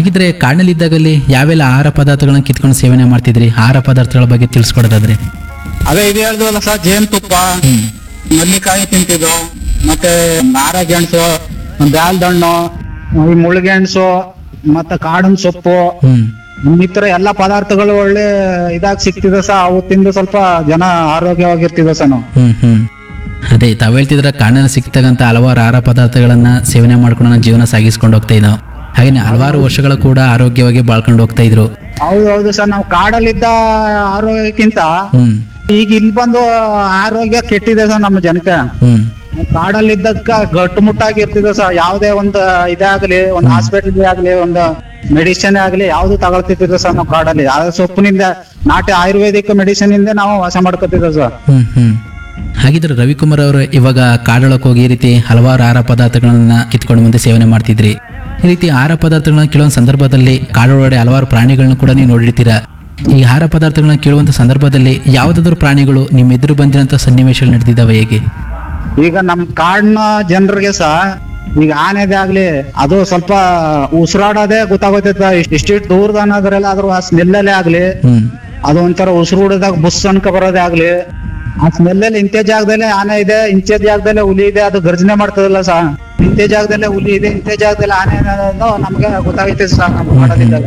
ಹಾಗಿದ್ರೆ ಕಾಡಿನಲ್ಲಿ ಇದ್ದಾಗಲ್ಲಿ ಯಾವೆಲ್ಲ ಆಹಾರ ಪದಾರ್ಥಗಳನ್ನ ಕಿತ್ಕೊಂಡು ಸೇವನೆ ಮಾಡ್ತಿದ್ರಿ ಆಹಾರ ಪದಾರ್ಥಗಳ ಬಗ್ಗೆ ತಿಳಿಸ್ಕೊಡೋದಾದ್ರೆ ಅದೇ ಇದು ಹೇಳ್ದವಲ್ಲ ಸರ್ ಜೇನುತುಪ್ಪ ಮಲ್ಲಿಕಾಯಿ ತಿಂತಿದ್ದು ಮತ್ತೆ ನಾರಗೆಣಸು ಬ್ಯಾಲ್ದಣ್ಣು ಈ ಮುಳ್ಗೆಣಸು ಮತ್ತೆ ಕಾಡಿನ ಸೊಪ್ಪು ಹ್ಮ್ ಇನ್ನಿತರ ಎಲ್ಲ ಪದಾರ್ಥಗಳು ಒಳ್ಳೆ ಇದಾಗಿ ಸಿಕ್ತಿದೆ ಸರ್ ಅವು ತಿಂದು ಸ್ವಲ್ಪ ಜನ ಆರೋಗ್ಯವಾಗಿರ್ತಿದೆ ಸರ್ ನಾವು ಹ್ಮ್ ಹ್ಮ್ ಅದೇ ತಾವ್ ಹೇಳ್ತಿದ್ರ ಕಾಡಿನಲ್ಲಿ ಸಿಗ್ತಕ್ಕಂಥ ಹಲವಾರು ಆಹಾರ ಪದಾರ್ಥಗಳನ್ನ ಸೇವನೆ ಮಾಡ್ಕೊಂಡು ನಾವು ಜೀವನ ಸಾಗಿಸ್ಕೊಂಡು ಹೋಗ್ತಾ ಇದ್ದೋ ಹಾಗೇನೆ ಹಲವಾರು ವರ್ಷಗಳ ಕೂಡ ಆರೋಗ್ಯವಾಗಿ ಬಾಳ್ಕೊಂಡು ಹೋಗ್ತಾ ಇದ್ರು ಹೌದು ಹೌದು ಸರ್ ನಾವು ಕಾಡಲ್ಲಿದ್ದ ಆರೋಗ್ಯಕ್ಕಿಂತ ಹ್ಮ್ ಈಗ ಇಲ್ಲಿ ಬಂದು ಆರೋಗ್ಯ ಕೆಟ್ಟಿದೆ ಸರ್ ನಮ್ಮ ಜನಕ್ಕೆ ಹ್ಮ್ ಕಾಡಲ್ಲಿದ್ದಕ್ಕ ಗಟ್ಟುಮುಟ್ಟಾಗಿ ಇರ್ತಿದೆ ಸರ್ ಯಾವುದೇ ಒಂದು ಇದೇ ಆಗ್ಲಿ ಒಂದು ಹಾಸ್ಪಿಟಲ್ ಆಗ್ಲಿ ಒಂದು ಮೆಡಿಸಿನ್ ಆಗ್ಲಿ ಯಾವ್ದು ತಗೊಳ್ತಿದ್ದೆ ಸರ್ ನಾವು ಕಾಡಲ್ಲಿ ಯಾವ ಸೊಪ್ಪಿನಿಂದ ನಾಟಿ ಆಯುರ್ವೇದಿಕ್ ಮೆಡಿಸಿನ್ ಇಂದ ನಾವು ವಾಸ ಮಾಡ್ಕೊತಿದ್ದೆ ಸರ್ ಹ್ಮ್ ಹ್ಮ್ ಹಾಗಿದ್ರೆ ರವಿಕುಮಾರ್ ಅವರು ಇವಾಗ ಕಾಡೊಳಕ್ಕೆ ಹೋಗಿ ಈ ರೀತಿ ಹಲವಾರು ಆಹಾರ ಪದಾರ್ಥಗಳನ್ನ ಕಿತ್ಕೊಂಡು ಮುಂದೆ ಸೇವನೆ ಮಾಡ್ತಿದ್ರಿ ಈ ರೀತಿ ಆಹಾರ ಪದಾರ್ಥಗಳನ್ನ ಕೆಲವೊಂದು ಸಂದರ್ಭದಲ್ಲಿ ಕಾಡೊಳಗಡೆ ಹಲವಾರು ಪ್ರಾಣಿಗಳನ್ನ ಕೂಡ ನೀವು ನೋಡಿರ್ತೀರಾ ಈ ಆಹಾರ ಪದಾರ್ಥಗಳನ್ನ ಕೇಳುವಂತ ಸಂದರ್ಭದಲ್ಲಿ ಯಾವ್ದಾದ್ರು ಪ್ರಾಣಿಗಳು ನಿಮ್ಮ ಎದುರು ಬಂದಿರೋಂಥ ಸನ್ನಿವೇಶಗಳು ನಡೆದಿದ್ದಾವೆ ಹೇಗೆ ಈಗ ನಮ್ ಕಾಡಿನ ಜನರಿಗೆ ಸಹ ಈಗ ಆನೆದೇ ಆಗ್ಲಿ ಅದು ಸ್ವಲ್ಪ ಉಸಿರಾಡೋದೇ ಗೊತ್ತಾಗೋತೈತ ಇಷ್ಟಿಷ್ಟು ದೂರದ ಅನ್ನೋದ್ರೆಲ್ಲ ಅದ್ರ ಆ ಸ್ಮೆಲ್ಲಲ್ಲೇ ಆಗ್ಲಿ ಹ್ಮ್ ಅದು ಒಂಥರ ಉಸಿರು ಹೊಡೆದಾಗ ಬುಸ್ ಅನ್ಕ ಬರೋದೇ ಆಗ್ಲಿ ಆ ಸ್ಮೆಲ್ಲಲ್ಲಿ ಇಂತೆ ಜಾಗದಲ್ಲೇ ಆನೆ ಇದೆ ಇಂತೆ ಜಾಗದಲ್ಲೇ ಹುಲಿ ಇದೆ ಅದು ಗರ್ಜನೆ ಮಾಡ್ತದಲ್ಲ ಸಹ ಇಂತೆ ಜಾಗದಲ್ಲೇ ಹುಲಿ ಇದೆ ಇಂತೆ ಜಾಗದಲ್ಲಿ ಆನೆ ಇದೆ ಅನ್ನೋದು ನಮ್ಗೆ ಗೊತ್ತಾಗೈತೆ ಸರ್ ನಮ್ಮ ಕಾಡಲ್ಲಿದ್ದಾಗ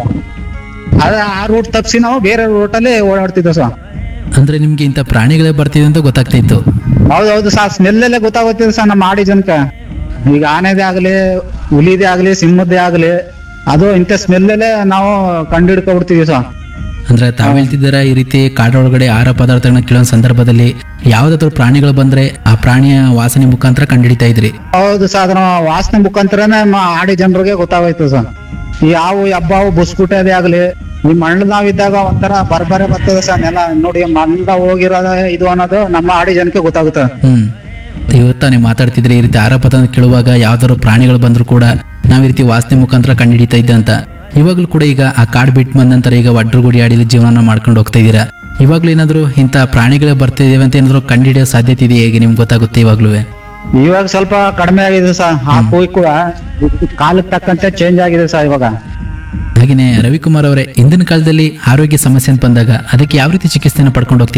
ಅದ ಆ ರೂಟ್ ತಪ್ಪಿಸಿ ನಾವು ಬೇರೆ ರೂಟಲ್ಲಿ ಓಡಾಡ್ತಿದ್ದೆ ಸರ್ ಅಂದ್ರೆ ನಿಮ್ಗೆ ಇಂಥ ಪ್ರಾಣಿಗಳೇ ಬರ್ತಿದೆ ಅಂತ ಗೊತ್ತಾಗ್ತಾ ಇತ್ತು ಹೌದೌದು ಸರ್ ಸ್ಮೆಲ್ಲಲ್ಲೇ ಗೊತ್ತಾಗುತ್ತಿದೆ ಸರ್ ನಮ್ಮ ಆಡಿ ಜನಕ ಈಗ ಆನೆದೇ ಆಗ್ಲಿ ಹುಲಿದೇ ಆಗ್ಲಿ ಸಿಂಹದ್ದೇ ಆಗ್ಲಿ ಅದು ಇಂಥ ಸ್ಮೆಲ್ಲಲ್ಲೇ ನಾವು ಕಂಡಿಡ್ಕೊಬಿಡ್ತೀವಿ ಸರ್ ಅಂದ್ರೆ ತಾವ್ ಹೇಳ್ತಿದ್ದೀರಾ ಈ ರೀತಿ ಕಾಡೊಳಗಡೆ ಆಹಾರ ಪದಾರ್ಥಗಳನ್ನ ಕೆಲವೊಂದು ಸಂದರ್ಭದಲ್ಲಿ ಯಾವ್ದಾದ್ರು ಪ್ರಾಣಿಗಳು ಬಂದ್ರೆ ಆ ಪ್ರಾಣಿಯ ವಾಸನೆ ಮುಖಾಂತರ ಕಂಡಿಡಿತಾ ಇದ್ರಿ ಹೌದು ಸರ್ ಅದನ್ನ ವಾಸನೆ ಮುಖಾಂತರನೇ ನಮ್ಮ ಆಡಿ ಜನರಿಗೆ ಗೊತ್ತಾಗೋಯ್ತು ಸರ್ ಈ ಯಾವು ಹಬ್ಬವು ಬುಸ್ಕುಟದೇ ಆಗ್ಲಿ ಈ ಮಣ್ಣು ನಾವಿದ್ದಾಗ ಒಂಥರ ಬರ್ಬರೆ ಬರ್ತದೆ ಸರ್ ನೆಲ ನೋಡಿ ಮಣ್ಣ ಹೋಗಿರೋದ ಇದು ಅನ್ನೋದು ನಮ್ಮ ಆಡಿ ಜನಕ್ಕೆ ಗೊತ್ತಾಗುತ್ತೆ ಹ್ಮ್ ಇವತ್ತ ನೀವು ಮಾತಾಡ್ತಿದ್ರಿ ಈ ರೀತಿ ಆಹಾರ ಪದಾರ್ಥ ಕೇಳುವಾಗ ಯಾವ್ದಾದ್ರು ಪ್ರಾಣಿಗಳು ಬಂದ್ರು ಕೂಡ ನಾವ್ ಈ ರೀತಿ ವಾಸನೆ ಮುಖಾಂತರ ಕಂಡಿಡಿತಾ ಇದ್ದೆ ಅಂತ ಇವಾಗ್ಲೂ ಕೂಡ ಈಗ ಆ ಕಾಡ್ ಬಿಟ್ಟು ಬಂದ ನಂತರ ಈಗ ಒಡ್ರುಗುಡಿ ಆಡಿಲಿ ಜೀವನ ಮಾಡ್ಕೊಂಡು ಹೋಗ್ತಾ ಇದ್ದೀರಾ ಇವಾಗ್ಲೂ ಏನಾದ್ರು ಇಂಥ ಪ್ರಾಣಿಗಳೇ ಬರ್ತಿದ್ದೇವೆ ಅಂತ ಏನಾದ್ರು ಕಂಡಿಡಿಯೋ ಸಾಧ್ಯತೆ ಇದೆ ಹೇಗೆ ನಿಮ್ಗೆ ಗೊತ್ತಾಗುತ್ತೆ ಇವಾಗ್ಲೂ ಇವಾಗ ಸ್ವಲ್ಪ ಕಡಿಮೆ ಆಗಿದೆ ಸರ್ ಆ ಕೂಯ್ ಕೂಡ ಕಾಲಕ್ಕೆ ತಕ್ಕಂತೆ ಚೇಂಜ್ ಆಗಿದೆ ಸರ್ ಇವಾಗ ಹಾಗೇನೆ ರವಿಕುಮಾರ್ ಅವರೇ ಹಿಂದಿನ ಕಾಲದಲ್ಲಿ ಆರೋಗ್ಯ ಸಮಸ್ಯೆ ಅಂತ ಬಂದಾಗ ಅದಕ್ಕೆ ಯಾವ ರೀತಿ ಚಿಕಿತ್ಸೆನ ಪಡ್ಕೊಂಡು ಹೋಗ್ತಿದ್ರಿ